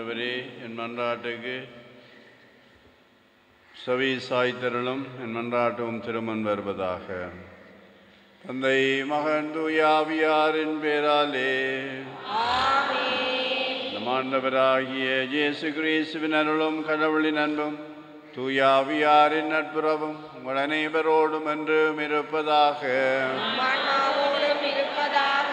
ஆண்டவரே என் மன்றாட்டுக்கு செவி சாய்த்தருளும் என் மன்றாட்டும் திருமன் வருவதாக தந்தை மகன் தூயாவியாரின் பேராலே நம் ஆண்டவராகிய இயேசு கிறிஸ்துவின் அருளும் கடவுளின் அன்பும் தூயாவியாரின் நட்புறவும் உங்கள் அனைவரோடும் என்றும் இருப்பதாக மன்னாவோடும் இருப்பதாக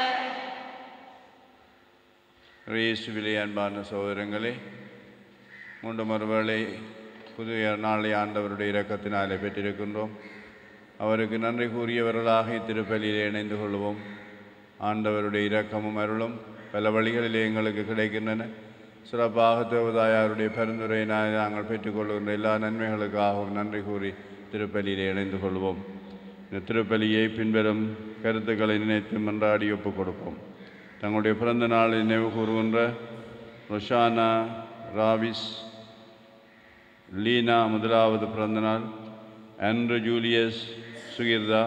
இயேசுவிலே அன்பான சகோதரங்களே மூன்று ஒருவேளை புதிய நாளை ஆண்டவருடைய இரக்கத்தினாலே பெற்றிருக்கின்றோம் அவருக்கு நன்றி கூறியவர்களாக இத்திருப்பலியிலே இணைந்து கொள்வோம் ஆண்டவருடைய இரக்கமும் அருளும் பல வழிகளிலே எங்களுக்கு கிடைக்கின்றன சிறப்பாக தேவதாயாருடைய பரிந்துரையினால் நாங்கள் பெற்றுக்கொள்கின்ற எல்லா நன்மைகளுக்காகவும் நன்றி கூறி திருப்பலியிலே இணைந்து கொள்வோம் இந்த திருப்பலியை பின்வரும் கருத்துக்களை நினைத்து மன்றாடி ஒப்புக் கொடுப்போம் தங்களுடைய பிறந்த நாளை நினைவு கூறுகின்ற ரொஷானா ராவிஸ் லீனா முதலாவது பிறந்தநாள் Andrew Julius Sukirtha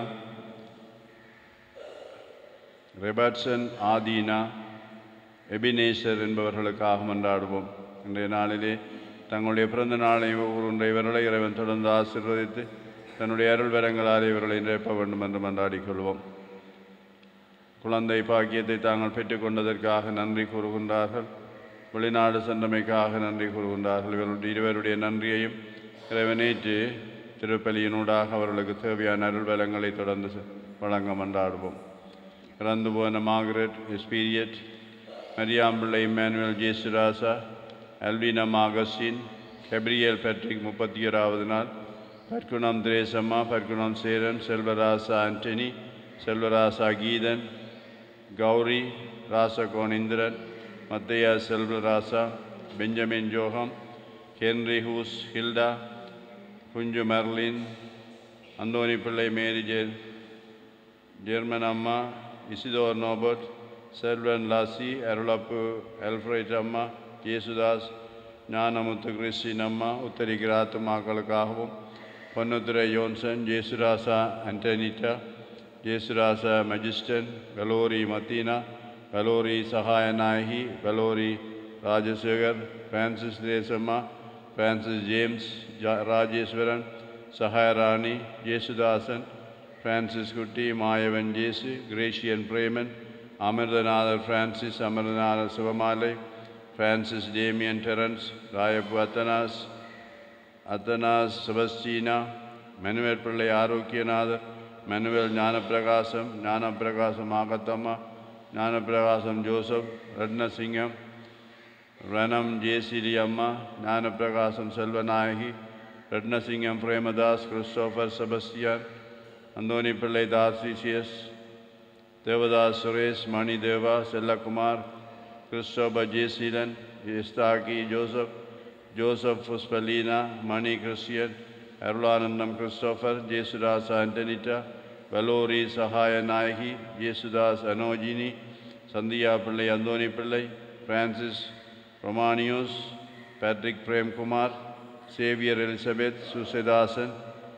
Robertson Athina Ebenezer என்பவர்களுக்காக மன்றாடுவோம் இன்றைய நாளிலே தங்களுடைய பிறந்த நாளை கூறுகின்ற இவர்களை இறைவன் தொடர்ந்து ஆசீர்வதித்து தன்னுடைய அருள் வரங்களால் இவர்களை நிரப்ப வேண்டும் என்று மன்றாடிக் கொள்வோம் குழந்தை பாக்கியத்தை தாங்கள் பெற்றுக்கொண்டதற்காக நன்றி கூறுகின்றார்கள் வெளிநாடு சென்றமைக்காக நன்றி கூறுகின்றார்கள் இவருடைய இருவருடைய நன்றியையும் இறைவனேற்று திருப்பலியினூடாக அவர்களுக்கு தேவையான அருள் வளங்களை தொடர்ந்து செ- வழங்க மன்றாடுவோம் இறந்து போன மார்கரெட் எஸ்பீரியட் மரியாம்பிள்ளை இம்மானுவேல் ஜேசுராசா அல்வினா மாகஸ்டின் கெப்ரியல் பேட்ரிக் முப்பத்தி ஓராவது நாள் பர்க்குணம் திரேசம்மா பர்க்குணம் சேரன் செல்வராசா ஆண்டனி செல்வராசா கீதன் கௌரி ராசகோன் Indran Mathaiya Selvarasa Benjamin Jogam Henry Hughes Hilda Kunju Merlin Anthoni Pillai Mary ஜெர் ஜெர்மன் அம்மா இசிதோர் நோபர்ட் செல்வன் லாசி அருளப்பு அல்ஃப்ரைட் அம்மா ஜேசுதாஸ் ஞானமுத்து கிறிஸ்டின் அம்மா உத்தரிக்கிற ஆத்துமாக்களுக்காகவும் பொன்னுத்துறை யோன்சன் ஜேசுராசா அண்டனிட்டா ஜேசுராசா மஜிஸ்டன் கலோரி மத்தீனா கலோரி சகாயநாயகி கலோரி Rajasekar Francis Thesamma Francis James ஜா- ராஜேஸ்வரன் சகாயராணி ஜேசுதாசன் பிரான்சிஸ் குட்டி மாயவன் ஜேசு கிரேஷியன் Preman Amirthanathar Francis Amirthanathar Sivamalai Francis Damien Terence Rayappu Athanas Athanas Sebastina Manuel Pillai Arokianathar Manuel Gnanapragasam Gnanapragasam Agathamma Gnanapragasam Joseph Rathnasingam ரணம் ஜேசிலி அம்மா Gnanapragasam Selvanayagi Rathnasingam Premadas Christopher Sebastian Anthoni Pillai Tarcisius Devadas Suresh Mani Deva Sellakumar Christopher Jeseelan இஸ்தாகி Joseph Joseph Pushpaleena Mani Christian Arulanandam Christopher Jesudas ஆண்டனிட்டா வலோரி சகாய நாயகி ஜேசுதாஸ் அனோஜினி சந்தியா பிள்ளை அந்தோனி பிள்ளை பிரான்சிஸ் ரொமானியோஸ் Patrick Premkumar Xavier Elizabeth Susethasan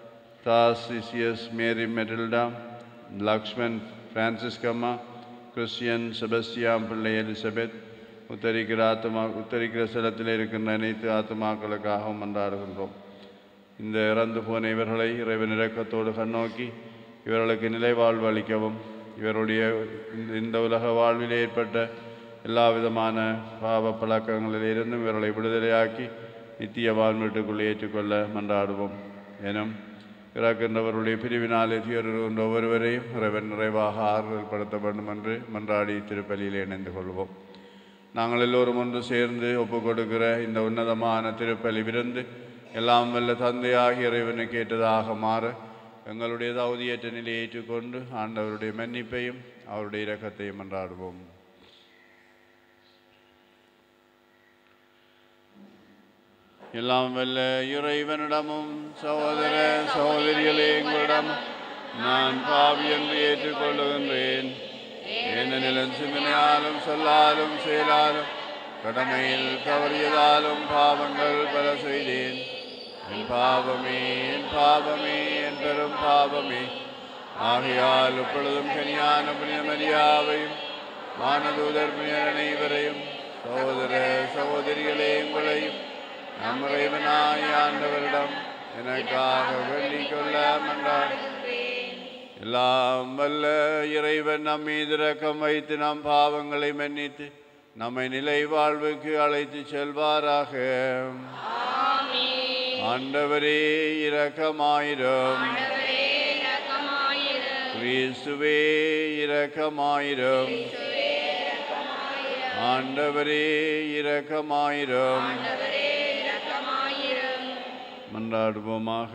Tarcisius Mary Matilda Lakshman பிரான்சிஸ்கம்மா கிறிஸ்டியன் செபஸ்டியாம் பிள்ளை எலிசபெத் உத்தரிக்கிற ஆத்மா உத்தரிக்கிற ஸ்தலத்தில் இருக்கின்ற அனைத்து ஆத்மாக்களுக்காகவும் மன்றாடுகின்றோம் இந்த இறந்து போன இவர்களை இறைவன் இரக்கத்தோடு கண்ணோக்கி இவர்களுக்கு நிலைவாழ்வு அளிக்கவும் இவருடைய இந்த- இந்த உலக வாழ்வில் ஏற்பட்ட எல்லா விதமான பாவ பழக்கங்களிலிருந்தும் இவர்களை விடுதலையாக்கி நித்திய வாழ்வீட்டுக்குள் ஏற்றுக்கொள்ள மன்றாடுவோம் எனும் இறக்கின்றவருடைய பிரிவினாலே துயருகின்ற ஒவ்வொருவரையும் இறைவன் நிறைவாக ஆறுதல் படுத்த வேண்டும் என்று மன்றாடி திருப்பலியில் இணைந்து கொள்வோம் நாங்கள் எல்லோரும் ஒன்று சேர்ந்து ஒப்புக் கொடுக்கிற இந்த உன்னதமான திருப்பலி விருந்து எல்லாம் வல்ல தந்தையாகிய இறைவனை கேட்டதாக மாற எங்களுடைய தகுதியற்ற நிலையை ஏற்றுக்கொண்டு ஆண்டவருடைய மன்னிப்பையும் அவருடைய இரக்கத்தையும் மன்றாடுவோம் எல்லாம் வல்ல இறைவனிடமும் சகோதர சகோதரிகளே எங்களிடமும் நான் பாவி என்று ஏற்றுக்கொள்ளுகின்றேன் ஏனெனில் சிந்தனையாலும் சொல்லாலும் செயலாலும் கடமையில் தவறியதாலும் பாவங்கள் பல செய்தேன் என் பாவமே என் பாவமே என் பெரும் பாவமே ஆகையால் இப்பொழுதும் கனியான புனித மரியாவையும் வானதூதர் புனிதர் அனைவரையும் சகோதர சகோதரிகளே உங்களையும் நம் இறைவனாய் ஆண்டவரிடம் எனக்காக வேண்டிக் கொள்ள மன்றாடு எல்லாம் வல்ல இறைவன் நம் மீது இரக்கம் வைத்து நம் பாவங்களை மன்னித்து நம்மை நிலை வாழ்வுக்கு அழைத்து செல்வாராக ஆண்டவரே இரக்கமாயிரும் கிறிஸ்துவே இரக்கமாயிரும் ஆண்டவரே இரக்கமாயிரும் மன்றாடுவோமாக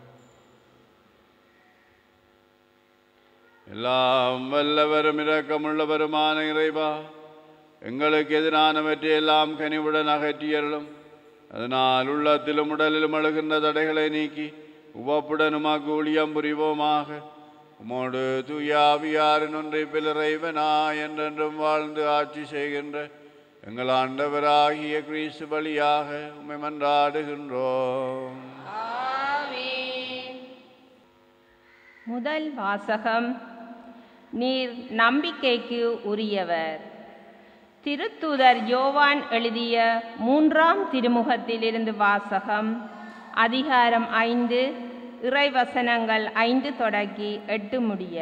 எல்லாம் வல்லவரும் இரக்கமுள்ளவருமான இறைவா எங்களுக்கு எதிரானவற்றை எல்லாம் கனிவுடன் அகற்றியருளும் அதனால் உள்ளத்திலும் உடலிலும் அழுகின்ற தடைகளை நீக்கி உவப்புடனுமாக்கு ஊழியம் புரிவோமாக உமோடு தூயாவியாரின் ஒன்றை பிளறைவனா என்றென்றும் வாழ்ந்து ஆட்சி செய்கின்ற எங்கள் ஆண்டவராகிய கிறிஸ்து வழியாக உம்மை மன்றாடுகின்றோம் முதல் வாசகம் நீர் நம்பிக்கைக்கு உரியவர் திருத்தூதர் யோவான் எழுதிய மூன்றாம் திருமுகத்திலிருந்து வாசகம் அதிகாரம் ஐந்து இறைவசனங்கள் ஐந்து தொடங்கி எட்டு முடிய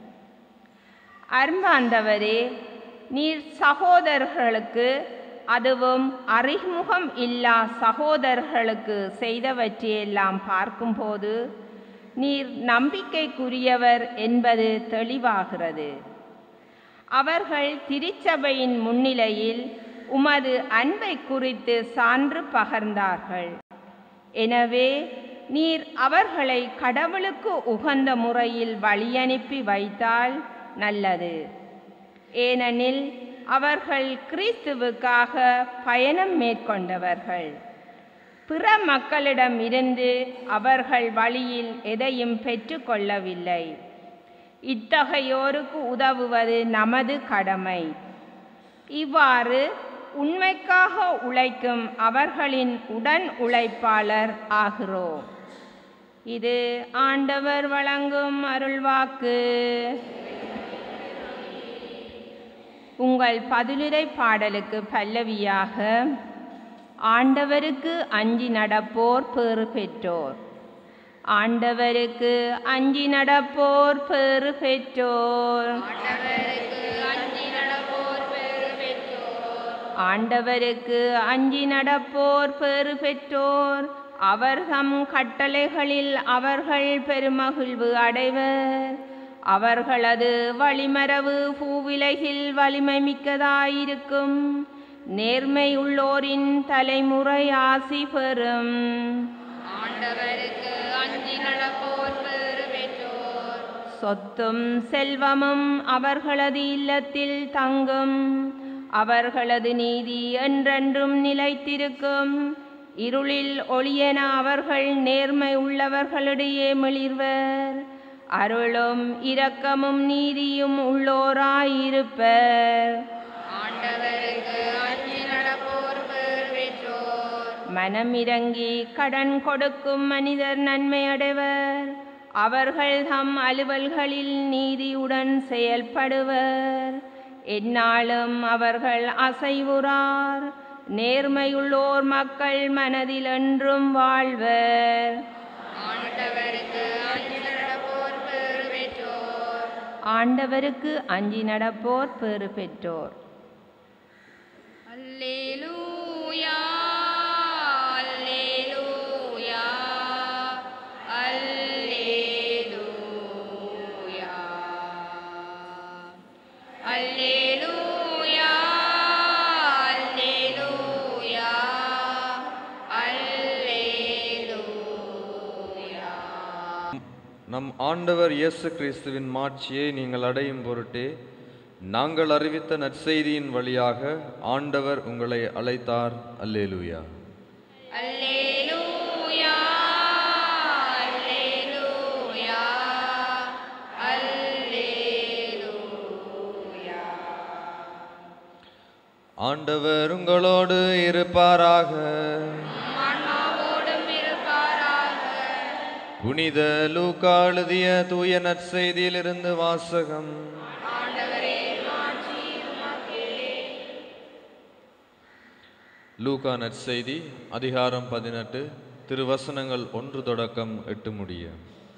அன்பாண்டவரே நீர் சகோதரர்களுக்கு அதுவும் அறிமுகம் இல்லா சகோதரர்களுக்கு செய்தவற்றையெல்லாம் பார்க்கும்போது நீர் நம்பிக்கைக்குரியவர் என்பது தெளிவாகிறது அவர்கள் திருச்சபையின் முன்னிலையில் உமது அன்பை குறித்து சான்று பகர்ந்தார்கள் எனவே நீர் அவர்களை கடவுளுக்கு உகந்த முறையில் வழியனுப்பி வைத்தால் நல்லது ஏனெனில் அவர்கள் கிறிஸ்துவுக்காக பயணம் மேற்கொண்டவர்கள் பிற மக்களிடம் இருந்து அவர்கள் வழியில் எதையும் பெற்றுக்கொள்ளவில்லை இத்தகையோருக்கு உதவுவது நமது கடமை இவ்வாறு உண்மைக்காக உழைக்கும் அவர்களின் உடன் உழைப்பாளர் ஆகிறோம் இது ஆண்டவர் வழங்கும் அருள்வாக்கு உங்கள் பதிலுரை பாடலுக்கு பல்லவியாக ஆண்டவருக்கு அஞ்சி நடப்போர் பேறு பெற்றோர் ஆண்டவருக்கு அஞ்சி நடப்போர் பேறு பெற்றோர் ஆண்டவருக்கு அஞ்சி நடப்போர் பேறு பெற்றோர் அவர் தம் கட்டளைகளில் அவர்கள் பெருமகிழ்வு அடைவர் அவர்களது வழிமரவு பூவிலகில் வலிமை மிக்கதாயிருக்கும் நேர்மை உள்ளோரின் தலைமுறை ஆசி பெறும் ஆண்டவருக்கு அஞ்சி நடப்போர் பெரு பெற்றோர் சொத்தும் செல்வமும் அவர்களது இல்லத்தில் தங்கும் அவர்களது நீதி என்றென்றும் நிலைத்திருக்கும் இருளில் ஒளியென அவர்கள் நேர்மை உள்ளவர்களிடையே மிளிர்வர் அருளும் இரக்கமும் நீதியும் உள்ளோராயிருப்பர் ஆண்டவருக்கு அஞ்சி நடப்போர் பெரு பெற்றோர் மனமிறங்கி கடன் கொடுக்கும் மனிதர் நன்மை அடைவர் அவர்கள் தம் அலுவல்களில் நீதியுடன் செயல்படுவர் எந்நாளும் அவர்கள் அசைவுறார் நேர்மையுள்ளோர் மக்கள் மனதில் என்றும் வாழ்வர் ஆண்டவருக்கு அஞ்சி நடப்போர் பெரு பெற்றோர் ஆண்டவருக்கு அஞ்சி நடப்போர் பெறு பெற்றோர் அல்லேலூயா அல்லேலூயா அல்லேலூயா அல்லேலூயா அல்லேலூயா அல்லேலூயா நம் ஆண்டவர் இயேசு கிறிஸ்துவின் மாட்சியை நீங்கள் அடையும் பொருட்டே நாங்கள் அறிவித்த நற்செய்தியின் வழியாக ஆண்டவர் உங்களை அழைத்தார் அல்லேலூயா அல்லேலூயா அல்லேலூயா அல்லேலூயா ஆண்டவர் உங்களோடு இருப்பாராக ஆன்மாவோடும் இருப்பாராக புனித லூக்கா எழுதிய தூய நற்செய்தியிலிருந்து வாசகம் ஆண்டவரே மாட்சி உமக்கே லூகா நற்செய்தி அதிகாரம் பதினெட்டு திருவசனங்கள் ஒன்று தொடக்கம் எட்டு முடிய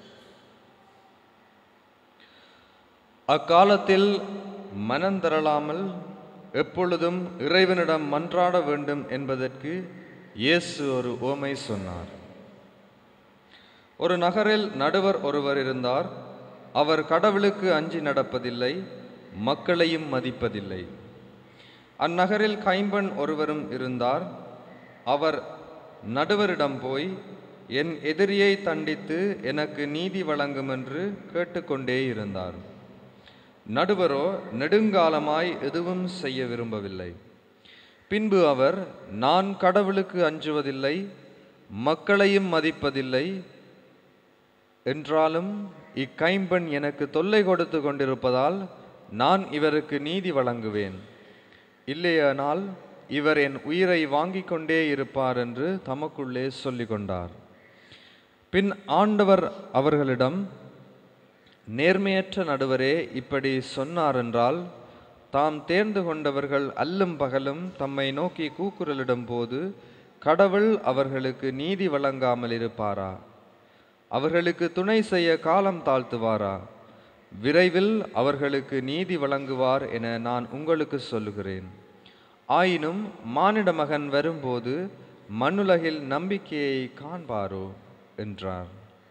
அக்காலத்தில் மனந்தரளாமல் எப்பொழுதும் இறைவனிடம் மன்றாட வேண்டும் என்பதற்கு இயேசு ஒரு ஓமை சொன்னார் ஒரு நகரில் நடுவர் ஒருவர் இருந்தார் அவர் கடவுளுக்கு அஞ்சி நடப்பதில்லை மக்களையும் மதிப்பதில்லை அந்நகரில் கைம்பெண் ஒருவரும் இருந்தார் அவர் நடுவரிடம் போய் என் எதிரியை தண்டித்து எனக்கு நீதி வழங்கும் என்று கேட்டுக்கொண்டே இருந்தார் நடுவரோ நெடுங்காலமாய் எதுவும் செய்ய விரும்பவில்லை பின்பு அவர் நான் கடவுளுக்கு அஞ்சுவதில்லை மக்களையும் மதிப்பதில்லை என்றாலும் இக்கைம்பெண் எனக்கு தொல்லை கொடுத்து கொண்டிருப்பதால் நான் இவருக்கு நீதி வழங்குவேன் இல்லையானால் இவர் என் உயிரை வாங்கிக் கொண்டே இருப்பார் என்று தமக்குள்ளே சொல்லிக் கொண்டார் பின் ஆண்டவர் அவர்களிடம் நேர்மையற்ற நடுவரே இப்படி சொன்னார் என்றால் தாம் தேர்ந்து கொண்டவர்கள் அல்லும் பகலும் தம்மை நோக்கி கூக்குரலிடும் போது கடவுள் அவர்களுக்கு நீதி வழங்காமல் இருப்பாரா அவர்களுக்கு துணை செய்ய காலம் தாழ்த்துவாரா விரைவில் அவர்களுக்கு நீதி வழங்குவார் என நான் உங்களுக்கு சொல்லுகிறேன் ஆயினும் மானிட மகன் வரும்போது மண்ணுலகில் நம்பிக்கையை காண்பாரோ என்றார்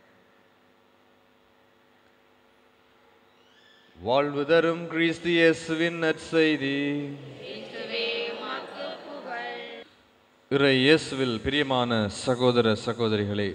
வாழ்வு தரும் கிறிஸ்து இயேசுவின் நற்செய்தி இறை இயேசுவில் பிரியமான சகோதர சகோதரிகளே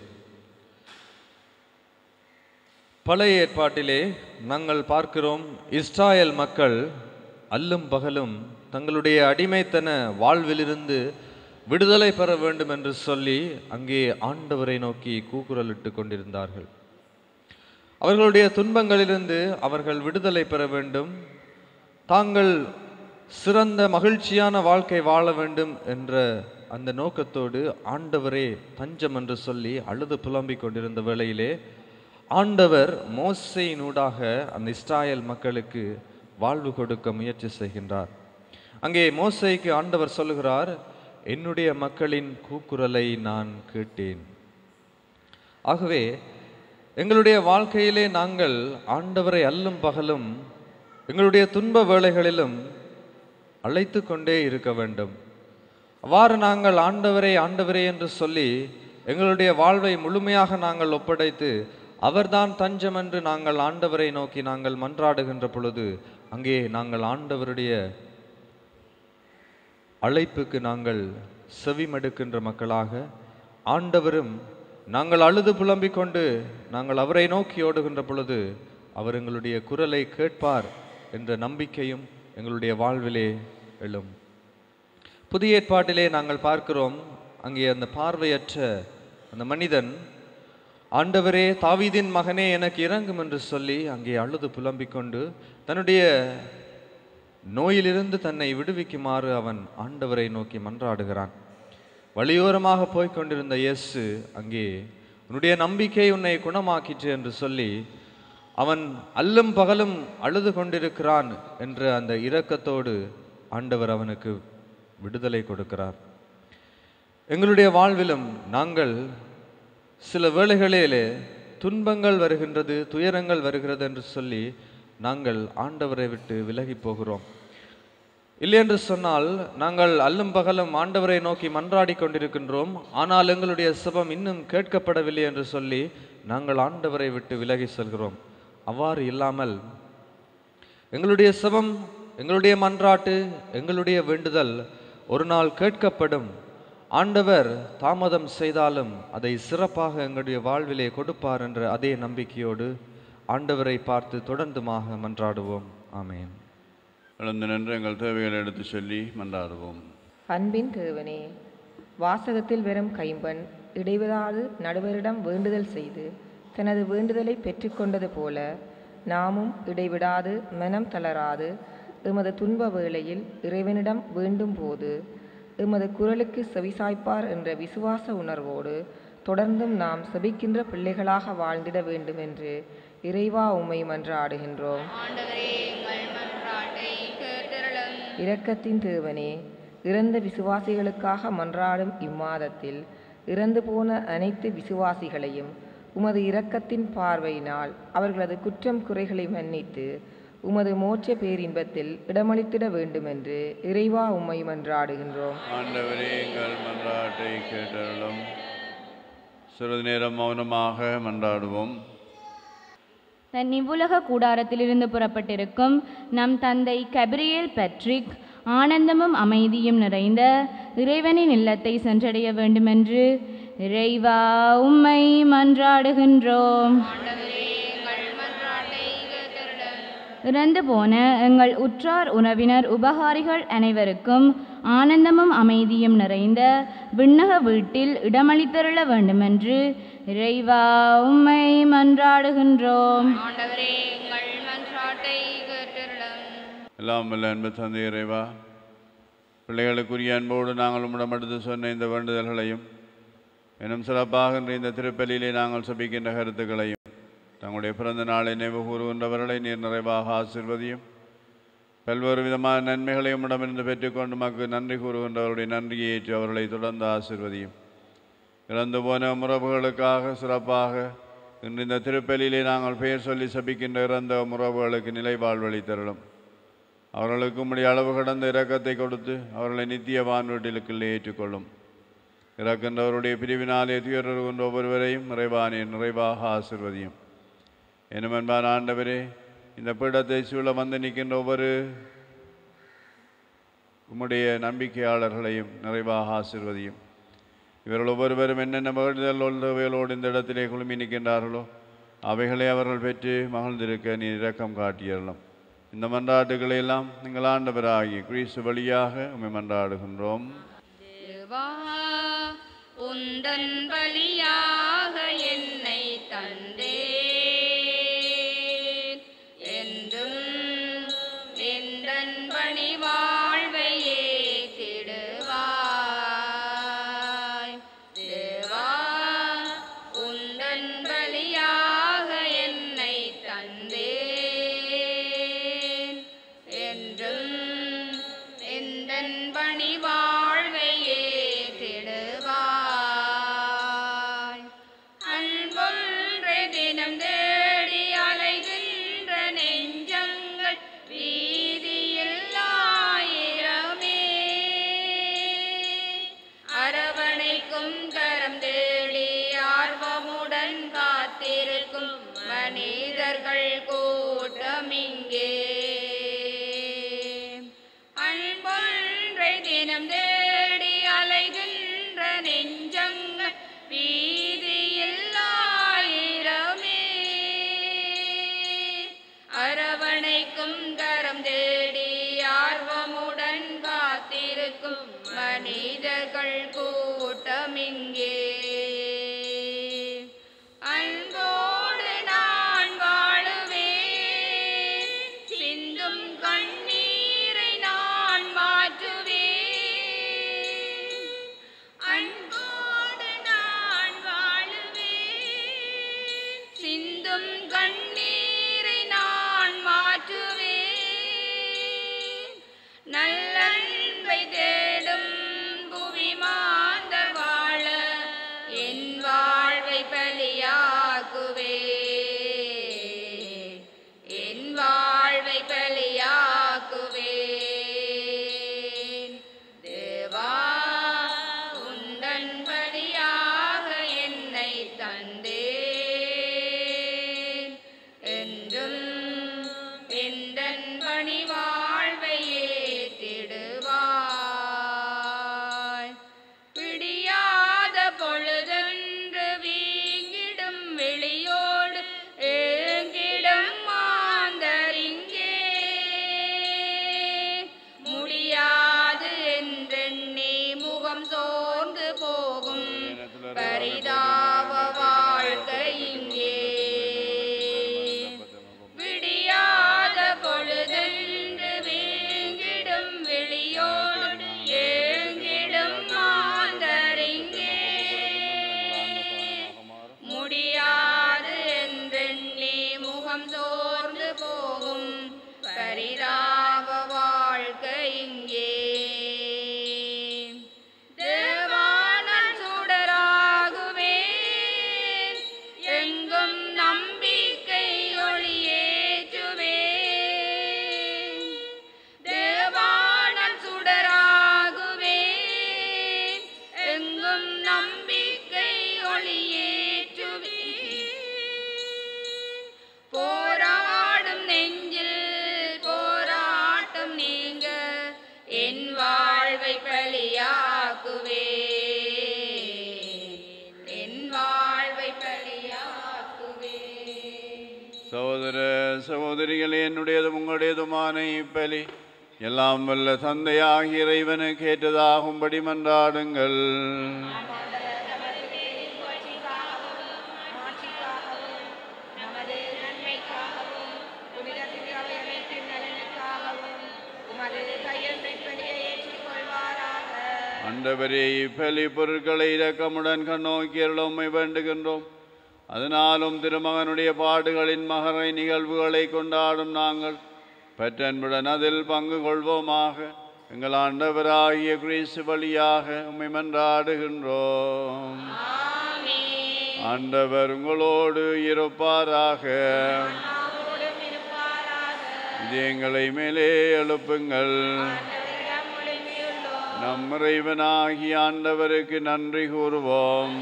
பழைய ஏற்பாட்டிலே நாங்கள் பார்க்கிறோம் இஸ்ராயல் மக்கள் அல்லும் பகலும் தங்களுடைய அடிமைத்தன வாழ்விலிருந்து விடுதலை பெற வேண்டும் என்று சொல்லி அங்கே ஆண்டவரை நோக்கி கூக்குரலிட்டு கொண்டிருந்தார்கள் அவர்களுடைய துன்பங்களிலிருந்து அவர்கள் விடுதலை பெற வேண்டும் தாங்கள் சிறந்த மகிழ்ச்சியான வாழ்க்கை வாழ வேண்டும் என்ற அந்த நோக்கத்தோடு ஆண்டவரே தஞ்சம் என்று சொல்லி அழுது புலம்பிக் கொண்டிருந்த வேளையிலே ஆண்டவர் மோசையினூடாக அந்த இஸ்ராயல் மக்களுக்கு வாழ்வு கொடுக்க முயற்சி செய்கின்றார் அங்கே மோசைக்கு ஆண்டவர் சொல்லுகிறார் என்னுடைய மக்களின் கூக்குரலை நான் கேட்டேன் ஆகவே எங்களுடைய வாழ்க்கையிலே நாங்கள் ஆண்டவரை அல்லும் பகலும் எங்களுடைய துன்ப வேளைகளிலும் அழைத்து கொண்டே இருக்க வேண்டும் அவ்வாறு நாங்கள் ஆண்டவரே ஆண்டவரே என்று சொல்லி எங்களுடைய வாழ்வை முழுமையாக நாங்கள் ஒப்படைத்து அவர்தான் தஞ்சம் என்று நாங்கள் ஆண்டவரை நோக்கி நாங்கள் மன்றாடுகின்ற பொழுது அங்கே நாங்கள் ஆண்டவருடைய அழைப்புக்கு நாங்கள் செவிமடுக்கின்ற மக்களாக ஆண்டவரும் நாங்கள் அழுது புலம்பிக் கொண்டு நாங்கள் அவரை நோக்கி ஓடுகின்ற பொழுது அவர் எங்களுடைய குரலை கேட்பார் என்ற நம்பிக்கையும் எங்களுடைய வாழ்விலே எழும் புதிய ஏற்பாட்டிலே நாங்கள் பார்க்கிறோம் அங்கே அந்த பார்வையற்ற அந்த மனிதன் ஆண்டவரே தாவீதின் மகனே எனக்கு இறங்கும் என்று சொல்லி அங்கே அழுது புலம்பிக் கொண்டு தன்னுடைய நோயிலிருந்து தன்னை விடுவிக்குமாறு அவன் ஆண்டவரை நோக்கி மன்றாடுகிறான் வழியோரமாக போய்க் கொண்டிருந்த இயேசு அங்கே உன்னுடைய நம்பிக்கை உன்னை குணமாக்கிற்று என்று சொல்லி அவன் அல்லும் பகலும் அழுது கொண்டிருக்கிறான் என்ற அந்த இரக்கத்தோடு ஆண்டவர் அவனுக்கு விடுதலை கொடுக்கிறார் எங்களுடைய வாழ்விலும் நாங்கள் சில வேளைகளிலே துன்பங்கள் வருகின்றது துயரங்கள் வருகிறது என்று சொல்லி நாங்கள் ஆண்டவரை விட்டு விலகி போகிறோம் இல்லை என்று சொன்னால் நாங்கள் அல்லும் பகலும் ஆண்டவரை நோக்கி மன்றாடி கொண்டிருக்கின்றோம் ஆனால் எங்களுடைய சுபம் இன்னும் கேட்கப்படவில்லை என்று சொல்லி நாங்கள் ஆண்டவரை விட்டு விலகி செல்கிறோம் அவ்வாறு இல்லாமல் எங்களுடைய சுபம் எங்களுடைய மன்றாட்டு எங்களுடைய வேண்டுதல் ஒரு நாள் கேட்கப்படும் ஆண்டவர் தாமதம் செய்தாலும் அதை சிறப்பாக எங்களுடைய வாழ்விலே கொடுப்பார் என்ற அதே நம்பிக்கையோடு ஆண்டவரை பார்த்து தொடர்ந்துமாக மன்றாடுவோம் ஆமென் எழுந்து நின்று எங்கள் தேவைகளை எடுத்து சொல்லி மன்றாடுவோம் அன்பின் தேவனே வாசகத்தில் வரும் கைம்பெண் இடைவிடாது நடுவரிடம் வேண்டுதல் செய்து தனது வேண்டுதலை பெற்றுக்கொண்டது போல நாமும் இடைவிடாது மனம் தளராது எமது துன்ப வேளையில் இறைவனிடம் வேண்டும் போது எமது குரலுக்கு செவிசாய்ப்பார் என்ற விசுவாச உணர்வோடு தொடர்ந்தும் நாம் செபிக்கின்ற பிள்ளைகளாக வாழ்ந்திட வேண்டும் என்று இறைவா உம்மை மன்றாடுகின்றோம் ஆண்டவரே எங்கள் மன்றாட்டை கேட்டருளும் இரக்கத்தின் தேவனே இறந்த விசுவாசிகளுக்காக மன்றாடும் இம்மாதத்தில் இறந்து போன அனைத்து விசுவாசிகளையும் உமது இரக்கத்தின் பார்வையினால் அவர்களது குற்றம் குறைகளை மன்னித்து உமது மோட்ச பேரின்பத்தில் இடமளித்திட வேண்டுமென்று இறைவா உம்மை மன்றாடுகின்றோம் ஆண்டவரே எங்கள் மன்றாட்டை கேட்டருளும் சிறிது நேரம் மௌனமாக மன்றாடுவோம் தன் இவ்வுலக கூடாரத்திலிருந்து புறப்பட்டிருக்கும் நம் தந்தை கபிரியேல் பட்ரிக் ஆனந்தமும் அமைதியும் நிறைந்த இறைவனின் இல்லத்தை சென்றடைய வேண்டுமென்று இறைவா உம்மை மன்றாடுகின்றோம் ஆண்டவரே எங்கள் மன்றாட்டை கேட்டருளும் இறந்து போன எங்கள் உற்றார் உறவினர் உபகாரிகள் அனைவருக்கும் ஆனந்தமும் அமைதியும் நிறைந்த விண்ணக வீட்டில் இடமளித்தருள வேண்டுமென்று இறைவா உம்மை மன்றாடுகின்றோம் ஆண்டவரே எங்கள் மன்றாட்டை கேட்டருளும் எல்லாம் வல்ல அன்பு தந்தை இறைவா பிள்ளைகளுக்குரிய அன்போடு நாங்கள் உம்மிடம் எடுத்து சொன்ன இந்த வேண்டுதல்களையும் இன்னும் சிறப்பாக இன்று இந்த திருப்பலியிலே நாங்கள் சபிக்கின்ற கருத்துக்களையும் தங்களுடைய பிறந்த நாளை நினைவு கூறுகின்றவர்களை நீர் நிறைவாக ஆசிர்வதியும் பல்வேறு விதமான நன்மைகளை உம்மிடமிருந்து பெற்றுக்கொண்டு மக்கு நன்றி கூறுகின்றவருடைய நன்றியை ஏற்று அவர்களை தொடர்ந்து ஆசிர்வதியும் இறந்து போன உறவுகளுக்காக சிறப்பாக இன்று இந்த திருப்பலியிலே நாங்கள் பெயர் சொல்லி சபிக்கின்ற இறந்த உறவுகளுக்கு நிலை வாழ்வழித்தருளும் அவர்களுக்கு உம்முடைய அளவு கடந்த இரக்கத்தை கொடுத்து அவர்களை நித்திய வான்வீட்டிலுக்குள்ளே ஏற்றுக்கொள்ளும் இறக்கின்றவருடைய பிரிவினாலே துயருகின்ற ஒவ்வொருவரையும் நிறைவானே நிறைவாக ஆசிர்வதியும் எனும் அன்பான ஆண்டவரே இந்த பீடத்தை சூழ வந்து நிற்கின்ற ஒவ்வொரு உம்முடைய நம்பிக்கையாளர்களையும் நிறைவாக ஆசிர்வதியும் இவர்கள் ஒவ்வொருவரும் என்னென்ன வேண்டுதல் உள்ளவைகளோடு இந்த இடத்திலே குழுமி நிற்கின்றார்களோ அவைகளை அவர்கள் பெற்று மகிழ்ந்திருக்க நீ இரக்கம் காட்டியறலாம் இந்த மன்றாட்டுகளை எல்லாம் நீங்கள் ஆண்டவராகி கிறிஸ்து வழியாக உம்மை மன்றாடுகின்றோம் தேவா உந்தன் பலியாக என்னை தந்தேன் என்றும் எந்தன் பணி வாழ்வையே திடுவாய் தேவா உந்தன் பலியாக என்னை தந்தேன் என்றும் எந்தன் பணி வாழ்வையே திடுவாய் அன்பொன்றை தினம் தேடி அலைகின்ற நெஞ்சங்கள் வீதியில் ஆயிரமே அரவணைக்கும் கரம் தேடி ஆர்வமுடன் காத்திருக்கும் மனிதர்கள் கூட்டமிங்கே அன்பொன்றை தினம் தேடி அலைகின்ற நெஞ்சங்கள் வீதியில் ஆயிரமே அரவணைக்கும் கரம் தேடி ஆர்வமுடன் காத்திருக்கும் மனிதர்கள் கூட்டமிங்கே அன்போடு நான் வாழுவேன் சிந்தும் கண்ணீரை நான் மாற்றுவேன் அன்போடு நான் வாழுவேன் சிந்தும் கண்ணீரை நான் மாற்றுவேன் நல்லன்பை தேடும் புவி மாந்தர் வாழ என் வாழ்வை பலியாக்குவே என் வாழ்வை பலியாக்குவேன் தேவா உந்தன் பலியாக என்னை தந்தேன் என்றும் எந்தன் பணி வாழ்வையே திடுவாய் பிடியாத பொழுதென்று வீங்கிடும் வெளியோடு ஏங்கிடும் மாந்தரிங்கே முடியாது என்றெண்ணி முகம் சோர்ந்து போகும் பரிதாப வாழ்க்கை இங்கே விடியாத பொழுதென்று வீங்கிடும் வெளியோடு ஏங்கிடும் மாந்தரிங்கே முடியாது என்றெண்ணி முகம் சோர்ந்து போகும் பரிதாப வாழ்க்கை இங்கே சகோதரிகளே என்னுடையதும் உங்களுடையதுமான இப்பலி எல்லாம் வல்ல தந்தையாகிய இறைவனுக்கு ஏற்றதாகும்படி மன்றாடுங்கள் நமது நன்மைக்காகவும் புனித திருவையமைப்பின் நலனுக்காகவும் உமது கையெழுப்படியை ஏற்றுக்கொள்வாராக ஆண்டவரே இப்பலி பொருட்களை இரக்கமுடன் கண்ணோக்கி உம்மை வேண்டுகின்றோம் அதனாலும் திருமகனுடைய பாடுகளின் மகரை நிகழ்வுகளை கொண்டாடும் நாங்கள் பற்றன்புடன் அதில் பங்கு கொள்வோமாக எங்கள் ஆண்டவராகிய கிறிஸ்து வழியாக உம்மை மன்றாடுகின்றோம் ஆண்டவர் உங்களோடு இருப்பாராக இது எங்களை மேலே எழுப்புங்கள் நம் இறைவனாகிய ஆண்டவருக்கு நன்றி கூறுவோம்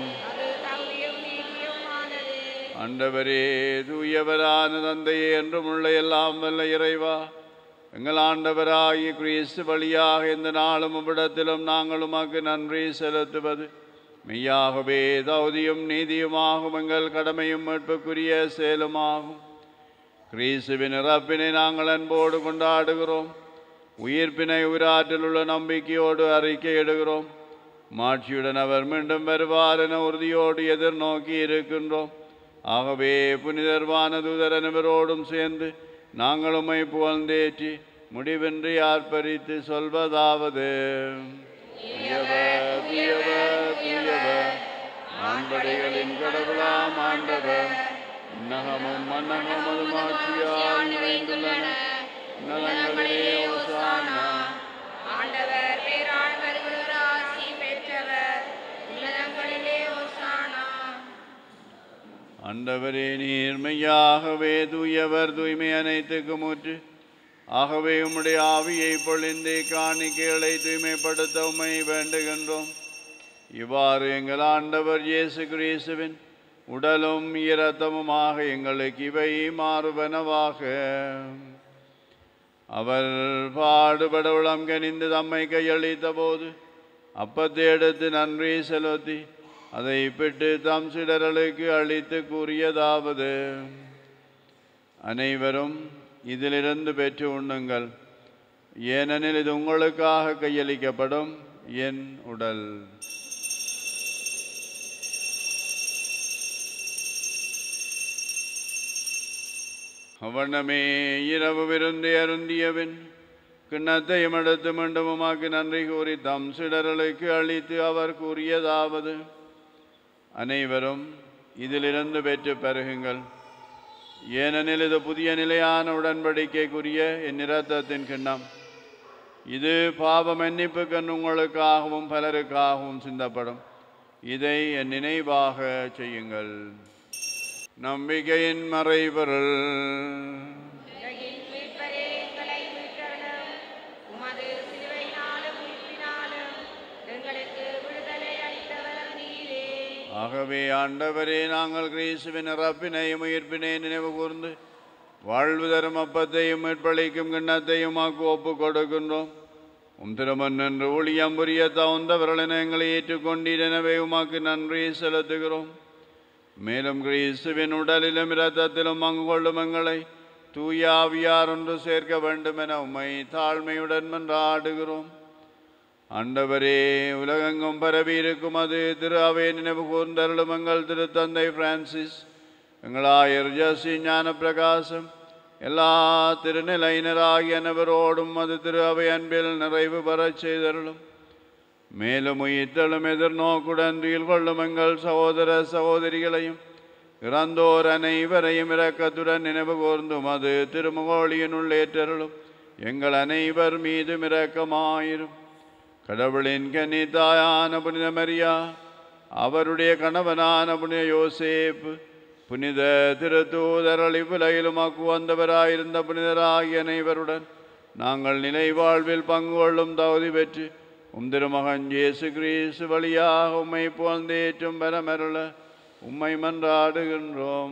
ஆண்டவரே தூயவரான தந்தையே என்றும் உள்ள எல்லாம் வல்ல இறைவா எங்கள் ஆண்டவராகிய கிறிஸ்து வழியாக இந்த நாளும் இவ்விடத்திலும் நாங்கள் உமக்கு நன்றி செலுத்துவது மெய்யாகவே தௌதியும் நீதியுமாகும் எங்கள் கடமையும் மீட்புக்குரிய செயலுமாகும் கிறிஸ்துவின் இறப்பினை நாங்கள் அன்போடு கொண்டாடுகிறோம் உயிர்ப்பினை உயிராற்றில் உள்ள நம்பிக்கையோடு அறிக்கையிடுகிறோம் மாட்சியுடன் அவர் மீண்டும் வருவார் என உறுதியோடு எதிர்நோக்கி இருக்கின்றோம் ஆகவே புனிதர்வான தூதர் அனைவரோடும் சேர்ந்து நாங்கள் உம்மை புகழ்ந்தேற்றி முடிவின்றி ஆர்ப்பரித்து சொல்வதாவது தூயவர், தூயவர், தூயவர், ஆண்படைகளின் கடவுளாம் ஆண்டவர் நகமும் மன்னகமும் ஆட்சியால் நிறைந்துள்ளன நலங்களிலே ஓசானா ஆண்டவர் பேரால் வருகிற ஆசி பெற்றவர் உன்னதங்களிலே ஓசானா ஆண்டவரே நீர் மெய்யாகவே தூயவர் தூய்மை அனைத்துக்கும் ஊற்று ஆகவே உம்முடைய ஆவியை பொழிந்து காணிக்கைகளை தூய்மைப்படுத்த உம்மை வேண்டுகின்றோம் இவ்வாறு எங்கள் ஆண்டவர் இயேசு கிறிஸ்துவின் உடலும் இரத்தமுமாக எங்களுக்கு இவை மாறுவனவாக அவர் பாடுபட உளம் கனிந்து தம்மை கையளித்த போது அப்பத்தை எடுத்து நன்றி செலுத்தி அதை பிட்டு தம் சிடரலுக்கு அளித்து கூறியதாவது அனைவரும் இதிலிருந்து பெற்று உண்ணுங்கள் ஏனெனில் இது உங்களுக்காக கையளிக்கப்படும் என் உடல் அவனமே இரவு விருந்தை அருந்தியவன் கிண்ணத்தையும் எடுத்து மீண்டுமாக்கு நன்றி கூறி தம் சிடரலுக்கு அளித்து அவர் கூறியதாவது அனைவரும் இதிலிருந்து பெற்று பெருகுங்கள் ஏனெனில் இது புதிய நிலையான உடன்படிக்கைக்குரிய என் இரத்தத்தின் கிண்ணம் இது பாவ மன்னிப்புக்கண் உங்களுக்காகவும் பலருக்காகவும் சிந்தப்படும் இதை என் நினைவாக செய்யுங்கள் நம்பிக்கையின் மறைபொருள் உலகின் மீட்பரே எங்களை மீட்டருளும் உமது சிலுவையினாலும் மீட்பினாலும் எங்களுக்கு விடுதலை அளித்தவர் நீரே ஆகவே ஆண்டவரே நாங்கள் கிறிஸ்துவின் இறப்பினையும் உயிர்ப்பினை நினைவு கூர்ந்து வாழ்வு தரும் அப்பத்தையும் மீட்பளிக்கும் கிண்ணத்தையும் ஆக்கு ஒப்பு கொடுக்கின்றோம் உம் திருமன் என்று ஊழியம் புரிய தகுந்தவர்களின் எங்களை ஏற்றுக்கொண்டீர் எனவே உமாக்கு நன்றி செலுத்துகிறோம் மேலும் கிறிஸ்துவின் உடலிலும் இரத்தத்திலும் பங்கு கொள்ளும் எங்களை தூய ஆவியார் ஒன்று சேர்க்க வேண்டும் என உம்மை தாழ்மையுடன் மன்றாடுகிறோம் ஆண்டவரே உலகெங்கும் பரவி இருக்கும் அது திரு அவை நினைவு கூர்ந்தருளும் எங்கள் திருத்தந்தை பிரான்சிஸ் எங்களாயர் ஜசி ஞான பிரகாசம் எல்லா திருநிலையினராகிய அனைவரோடும் அது திரு அவை அன்பில் நிறைவு பெறச் செய்தருளும் மேலும் உயிர்த்தலும் எதிர்நோக்குடன் துயில் கொள்ளும் எங்கள் சகோதர சகோதரிகளையும் இறந்தோர் அனைவரையும் இரக்கத்துடன் நினைவு கூர்ந்தும் அது திருமுகோழியினுள் ஏற்றருளும் எங்கள் அனைவர் மீதும் இரக்கமாயிரும் கடவுளின் கன்னித்தாயான புனித மரியா அவருடைய கணவனான புனித யோசேப்பு புனித திருத்தூதர் அழிவுலையிலும் அக்கு வந்தவராயிருந்த புனிதராகிய அனைவருடன் நாங்கள் நிலை வாழ்வில் பங்கு கொள்ளும் தகுதி பெற்று உம் திருமகன் இயேசு கிறிஸ்து வழியாக உம்மை புகழ்ந்தேற்றும் பெறமருள உம்மை மன்றாடுகின்றோம்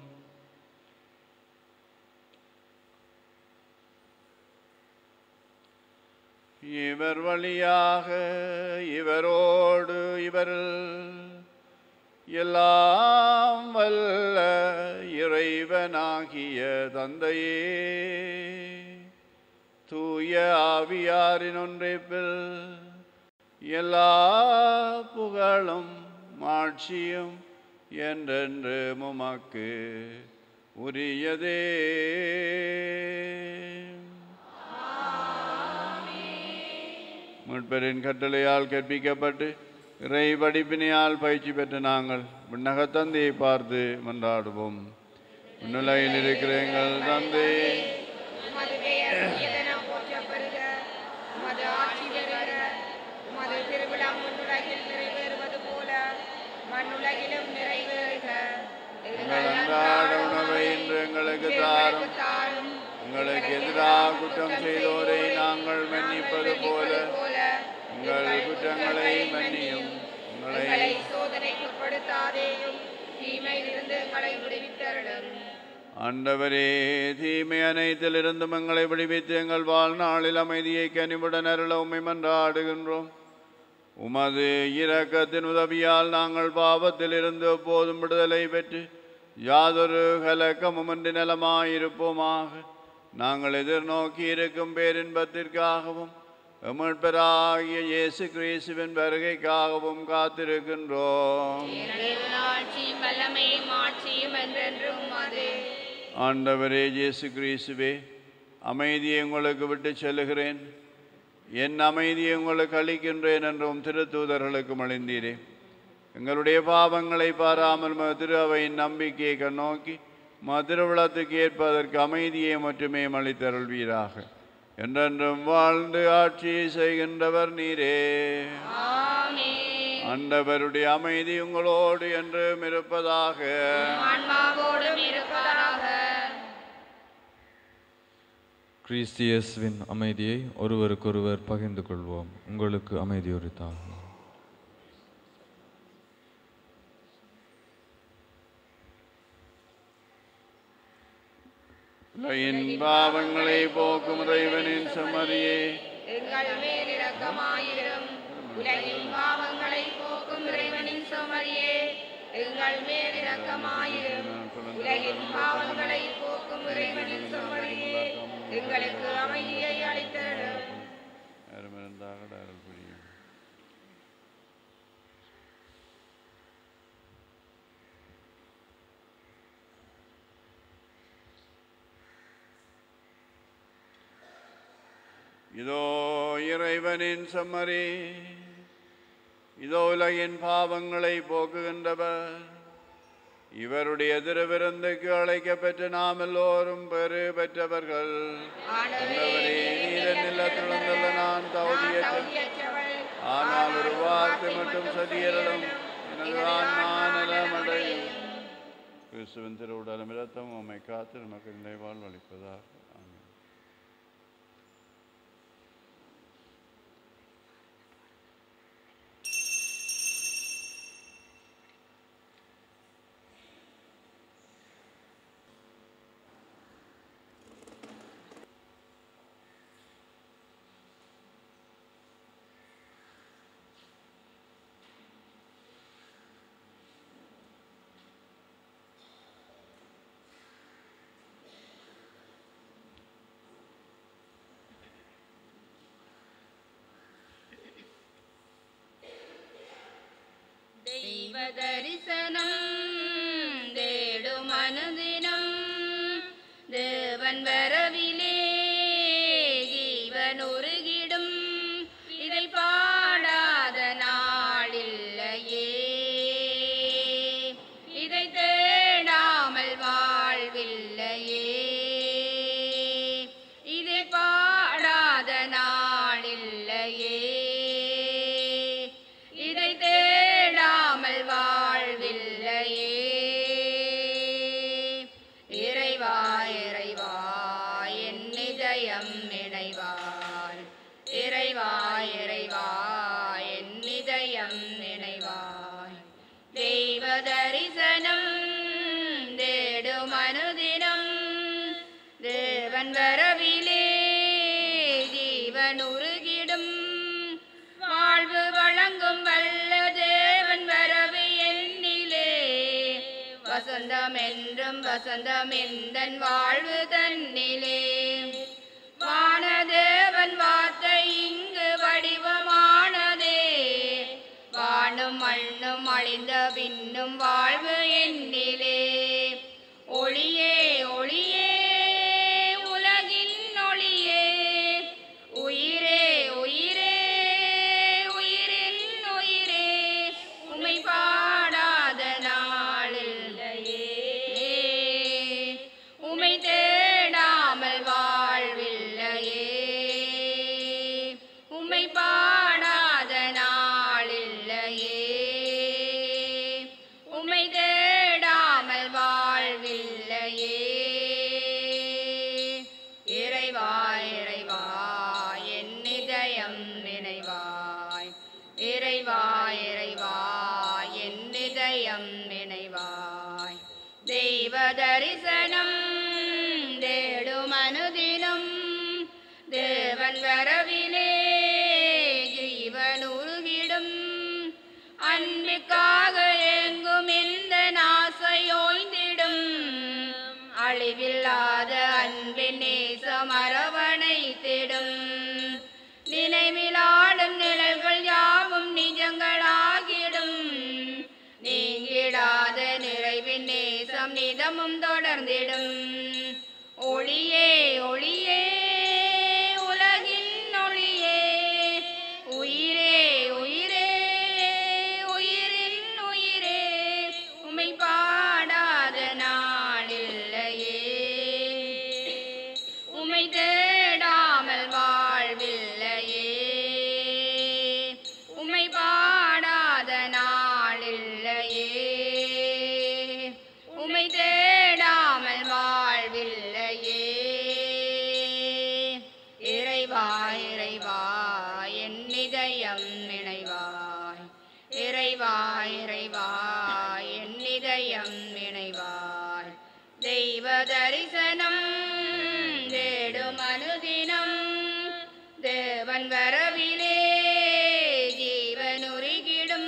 இவர் வழியாக இவரோடு இவரில் எல்லாம் வல்ல இறை இறைவனாகிய தந்தையே தூய ஆவியாரின் ஒன்றைப்பில் எல்லா புகழும் மாட்சியும் என்றென்று உமக்கு உரியதே முன்பெரின் கட்டளையால் கற்பிக்கப்பட்டு இறை படிப்பினையால் பயிற்சி பெற்ற நாங்கள் விண்ணக தந்தையை பார்த்து மன்றாடுவோம் விண்ணுலகில் இருக்கிற எங்கள் தந்தை உமது பெயர் உயர்தனம் போற்றப் பெறுக உமது ஆட்சி வருக உமது திருவிழா முன்னுலகில் நிறைவேறுவது போல மண்ணுலகிலும் நிறைவேறுக எங்கள் அன்றாட உணவை இன்று எங்களுக்கு தாரும் தாரும் எங்களுக்கு எதிராக குற்றம் செய்தோரை நாங்கள் மன்னிப்பது போல எங்கள் குற்றங்களை மன்னியும் எங்களை எங்களை சோதனைக்குட்படுத்தாதேயும் தீமையிலிருந்து எங்களை விடுவித்தருளும் ஆண்டவரே தீமை அனைத்திலிருந்தும் எங்களை விடுவித்து எங்கள் வாழ்நாளில் அமைதியை கனிவுடன் அருள உம்மை மன்றாடுகின்றோம் உமது இரக்கத்தின் உதவியால் நாங்கள் பாவத்திலிருந்து எப்போதும் விடுதலை பெற்று யாதொரு கலக்கமுமின்றி நலமாயிருப்போமாக நாங்கள் எதிர்நோக்கி இருக்கும் பேரின்பத்திற்காகவும் எமட்பராகிய இயேசு கிறிஸ்துவின் வருகைக்காகவும் காத்திருக்கின்றோம் ஆட்சியும் வல்லமையும் ஆட்சியும் என்றென்றும் அது ஆண்டவரே இயேசு கிறிஸ்துவே அமைதியை உங்களுக்கு விட்டு செல்லுகிறேன் என் அமைதியை உங்களுக்கு அளிக்கின்றேன் என்றும் திருத்தூதர்களுக்கு அழிந்தீரே எங்களுடைய பாவங்களை பாராமல் ம திரு அவையின் நம்பிக்கையை கண்ணோக்கி மதுரவிழத்துக்கு ஏற்பதற்கு அமைதியை மட்டுமே அளித்தருள்வீராக என்றென்றும் வாழ்ந்து ஆட்சியை செய்கின்றவர் நீரே ஆமென் ஆண்டவருடைய அமைதி உங்களோடு என்றும் இருப்பதாக ஆன்மாவோடும் இருப்பதாக கிறிஸ்தியஸ்வின் அமைதியை ஒருவருக்கொருவர் பகிர்ந்து கொள்வோம் உங்களுக்கு அமைதி உரித்தாகும் உலகின் பாவங்களை போக்கும் இறைவனின் சம்மதியே எங்கள் மேல் இரக்கமாயிரும் உலகின் பாவங்களை போக்கும் இறைவனின் சுமரியே எங்கள் மேல் இரக்கமாயிரும் உலகின் பாவங்களை போக்கும் இறைவனின் சுமரியே எங்களுக்கு அமைதியை அளித்தரும் அருமருந்தாக அருள் புரியும் இதோ இறைவனின் சம்மரி இதோ உலகின் பாவங்களை போக்குகின்றவர் இவருடைய திருவிருந்துக்கு அழைக்கப்பெற்ற நாம் எல்லோரும் பெரு பெற்றவர்கள் ஆண்டவரே, நீர் நிலத்திழந்துள்ள நான் தகுதியற்ற தகுதியற்றவள் ஆனால் ஒரு வார்த்தை மட்டும் சதியரலும் எனது ஆன்மா நலமடையும் கிறிஸ்துவின் திருவுடலும் இரத்தம் உம்மை காத்து நமக்கு நினைவால் அளிப்பதாக ஆமென் தெய்வ தரிசனம் தேடும் அனுதினம் தேவன் வரவிலே ஜீவன் உருகிடும் இதை பாடாத நாளில்லையே இதை தேடாமல் வாழ்வில்லையே இதை பாடாத நாளில்லையே இதை தேடாமல் வாழ்வில்லையே இறைவா இறைவா என் இதயம் நினைவார் இறைவா இறைவா என் இதயம் நினைவாய் தெய்வ தரிசனம் தேடும் அனுதினம் தேவன் வரவிலே ஜீவன் உருகிடும் வாழ்வு வழங்கும் வல்ல தேவன் வரவு என்னிலே வசந்தம் என்றும் வசந்தம் எந்தன் வாழ்வு தன்னிலே வானதேவன் வார்த்தை இங்கு வடிவமானதே வானும் மண்ணும் அழிந்த பின்னும் வாழ்வு என்னிலே ஒளியே ஒளியே உலகின் ஒளியே உயிரே உயிரே உயிரின் உயிரே உமை பாடாத நாளில்லையே உமை தேடாமல் வாழ்வில்லையே உமை பாடாத நாளில்லையே உமை தேடாமல் வாழ்வில்லையே இறைவா இறைவா என் இதயம் நினைவாய் இறைவா இறைவா என் இதயம் நினைவாய் தெய்வ தரிசனம் தேடும் அனுதினம் தேவன் வரவிலே ஜீவன் உருகிடும் அன்பிற்காக எங்கும் இந்த நாசையோய்ந்திடும் அழிவில்லாத அன்பின் நேசம் அரவணைத்திடும் நினைவிலாடும் நிழல்கள் யாவும் நிஜங்களாகிடும் நீங்கிடாத நிறைவின் நேசம் நிதமும் தொடர்ந்திடும் ஒளியே ஒளியே உலகின் ஒளியே உயிரே உயிரே உயிரின் உயிரே உமை பாடாத நாளில்லையே உமை தேடாமல் வாழ்வில்லையே உமை பாடாத நாளில்லையே உமை தேடாமல் வாழ்வில்லையே இறைவா இறைவா என் இதயம் நினைவாய் இறைவா இறைவா என் இதயம் நினைவாய் தெய்வ தரிசனம் தேடும் அனுதினம் தேவன் வரவிலே ஜீவன் உருகிடும்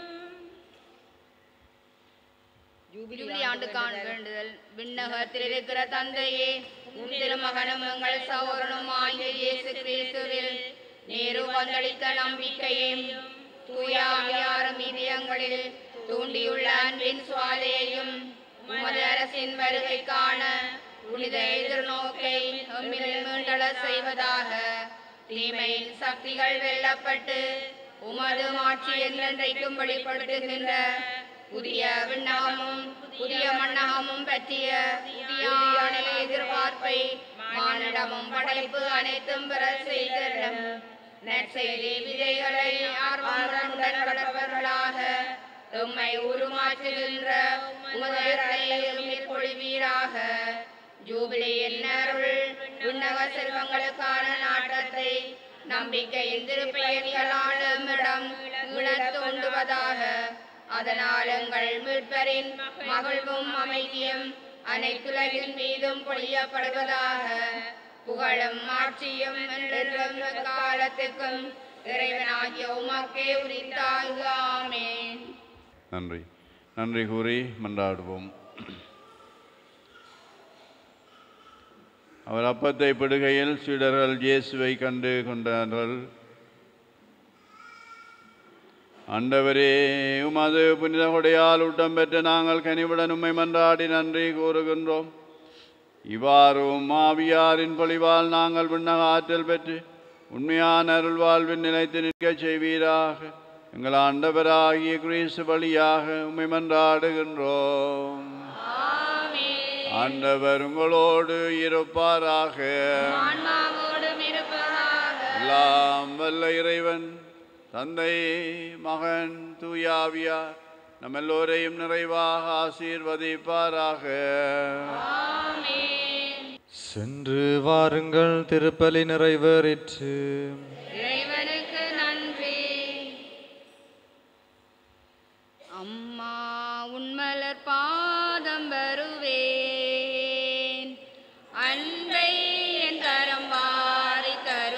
ஜூபிலி ஆண்டுக்கான வேண்டுதல் விண்ணகத்தில் இருக்கிற தந்தையே உம் திருமகனும் எங்கள் சகோதரனும் ஆகிய இயேசு கிறிஸ்துவில் நேரு வந்தளித்த நம்பிக்கையும் தூயாவியாரும் இதயங்களில் தூண்டியுள்ள அன்பின் சுவாலையையும் உமது அரசின் வருகைக்கான புனித எதிர்நோக்கை எம்மில் மீண்டள செய்வதாக தீமையின் சக்திகள் வெல்லப்பட்டு உமது ஆட்சி என்றென்றைக்கும் வெளிப்படுத்துகின்ற புதிய விண்ணகமும் புதிய மண்ணகமும் பற்றிய புதியான எதிர்பார்ப்பை மானிடமும் படைப்பு அனைத்தும் பெற செய்திடும் நற்செய்தி விதைகளை ஆர்வமுடன் கடற்பவர்களாக உம்மை உருமாற்றுகின்ற உமதர்களை மேற்கொள்வீராக ஜூபிலியின் அருள் விண்ணக செல்வங்களுக்கான நாட்டத்தை நம்பிக்கையின் திருப்பெயர்களால் இடம் இழத் தோண்டுவதாக அதனால் எங்கள் மீட்பரின் மகிழ்வும் அமைதியும் அனைத்துலகின் மீதும் பொழியப்படுவதாக புகழும் ஆட்சியும் என்றென்றும் காலத்துக்கும் இறைவனாகிய உமக்கே உரித்தாக ஆமென் நன்றி நன்றி கூறி மன்றாடுவோம் அவர் அப்பத்தை பிடுகையில் சீடர்கள் இயேசுவை கண்டு கொண்டார்கள் ஆண்டவரே உமது புனித கொடையால் ஊட்டம் பெற்று நாங்கள் கனிவுடன் உம்மை மன்றாடி நன்றி கூறுகின்றோம் இவ்வாறும் ஆவியாரின் பொழிவால் நாங்கள் விண்ணக ஆற்றல் பெற்று உண்மையான அருள் வாழ்வில் நிலைத்து நிற்கச் செய்வீராக எங்கள் ஆண்டவராகிய கிறிஸ்து வழியாக உம்மை மன்றாடுகின்றோம் ஆண்டவர் உங்களோடு இருப்பாராக ஆன்மாவோடும் இருப்பதாக எல்லாம் வல்ல இறைவன் தந்தை மகன் தூயாவியார் நம்ம எல்லோரையும் நிறைவாக ஆசீர்வதிப்பாராக சென்று வாருங்கள் திருப்பலி நிறைவேறிற்று இறைவனுக்கு நன்றி அம்மா உன்மலர் பாதம் வருவேன் அன்பை என் கரம் வாரி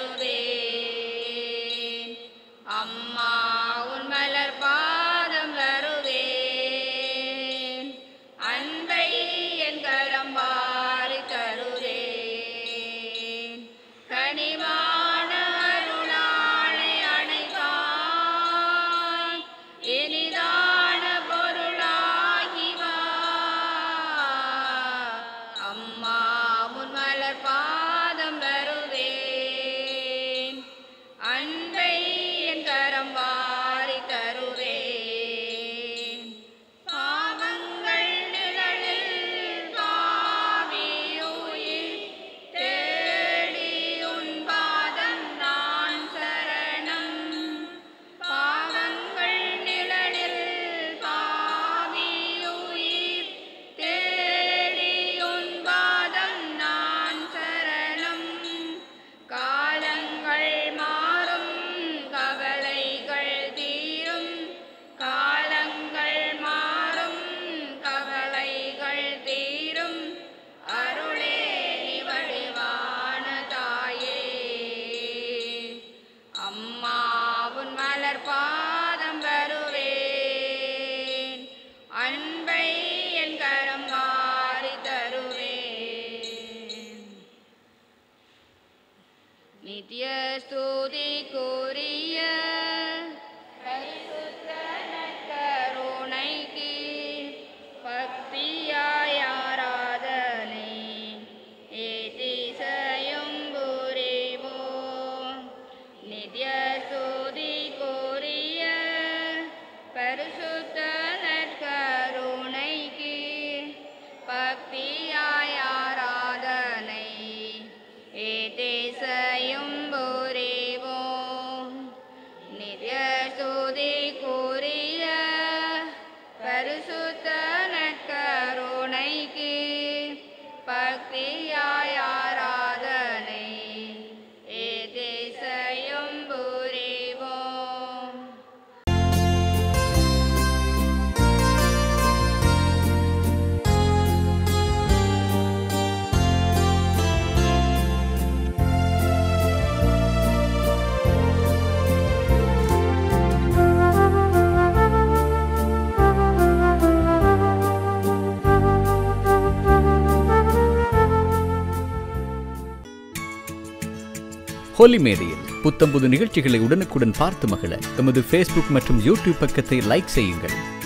தருவேன் அம்மா உன்மலர் பாதம் வருவேன் அன்பை என் கரம் நித்ய ஸ்துதிக்குரிய பரிசுத்த நற்கருணைக்கு பக்தியாய் ஆராதனை ஏதிசையும் புரிவோம் நித்ய ஸ்துதிக்குரிய பரிசுத்த நற்கருணைக்கு பக்தியாய் ஆராதனை ஏதேசையும் புரிவோம் நித்ய ஸ்துதிக்குரிய பரிசுத்த நற்கருணைக்கு பக்தியாய் ஆராதனை ஏதேசையும் புரிவோம் ஹோலி மேடையில் புத்தம்புது நிகழ்ச்சிகளை உடனுக்குடன் பார்த்து மகிழ எமது ஃபேஸ்புக் மற்றும் யூடியூப் பக்கத்தை லைக் செய்யுங்கள்